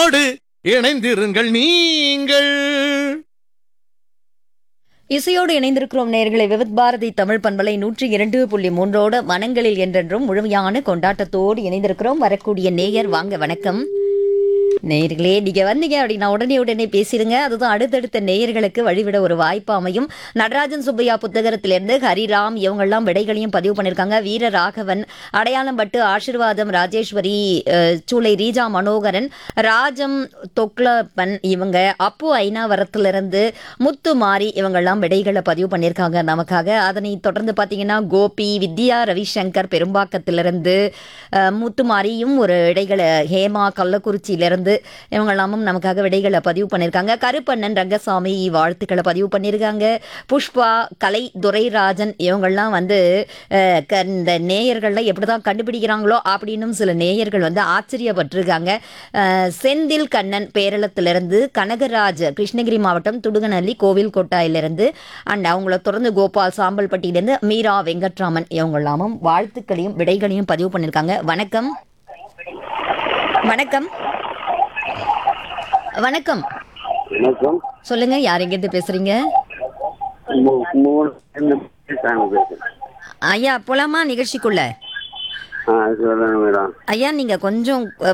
இசையோடு இணைந்திருங்கள் நீங்கள் இசையோடு இணைந்திருக்கிறோம் நேர்களை விவித் பாரதி தமிழ் பண்பலை நூற்றி இரண்டு புள்ளி மூன்றோடு மனங்களில் என்றென்றும் முழுமையான கொண்டாட்டத்தோடு இணைந்திருக்கிறோம் வரக்கூடிய நேயர் வாங்க வணக்கம் நேயர்களே நீங்க வந்தீங்க அப்படின்னா உடனே உடனே பேசிடுங்க அதுதான் அடுத்தடுத்த நேயர்களுக்கு வழிவிட ஒரு வாய்ப்பு அமையும் நடராஜன் சுப்பையா புத்தகத்திலிருந்து ஹரிராம் இவங்கெல்லாம் விடைகளையும் பதிவு பண்ணியிருக்காங்க வீர ராகவன் அடையாளம் பட்டு ஆசிர்வாதம் ராஜேஸ்வரி அஹ், சூளை ரீஜா மனோகரன் ராஜம் தொக்லப்பன் இவங்க அப்பு ஐநாவரத்திலிருந்து முத்து மாறி இவங்கெல்லாம் விடைகளை பதிவு பண்ணியிருக்காங்க நமக்காக அதனை தொடர்ந்து பார்த்தீங்கன்னா கோபி வித்யா ரவிசங்கர் பெரும்பாக்கத்திலிருந்து அஹ், முத்து மாரியும் ஒரு விடைகளை ஹேமா கள்ளக்குறிச்சியிலிருந்து இவங்கெல்லாமும் நமக்காக விடைகளை பதிவு பண்ணியிருக்காங்க கருப்பண்ணன் ரங்கசாமி வாழ்த்துக்களை பதிவு பண்ணியிருக்காங்க புஷ்பா கலை துரைராஜன் இவங்கெல்லாம் வந்து அஹ், க- இந்த நேயர்கள்லாம் எப்படி தான் கண்டுபிடிக்கிறாங்களோ அப்படின்னும் சில நேயர்கள் வந்து ஆச்சரியப்பட்டிருக்காங்க அஹ், செந்தில் கண்ணன் பேரளத்திலிருந்து கனகராஜ் கிருஷ்ணகிரி மாவட்டம் துடுகநல்லி கோவில் கொட்டாயிலிருந்து அண்ட் அவங்கள தொடர்ந்து கோபால் சாம்பல்பட்டியிலேருந்து மீரா வெங்கட்ராமன் இவங்கெல்லாமும் வாழ்த்துக்களையும் விடைகளையும் பதிவு பண்ணியிருக்காங்க வணக்கம் வணக்கம் வணக்கம் வணக்கம் சொல்லுங்க யார் எங்கேருந்து பேசுறீங்க மூ- மூணு ரெண்டு பேசுறாங்க பேசுறேன் ஐயா போலாமா நிகழ்ச்சிக்குள்ள ஆ சொல்லுங்க மேடம் ஐயா நீங்க கொஞ்சம்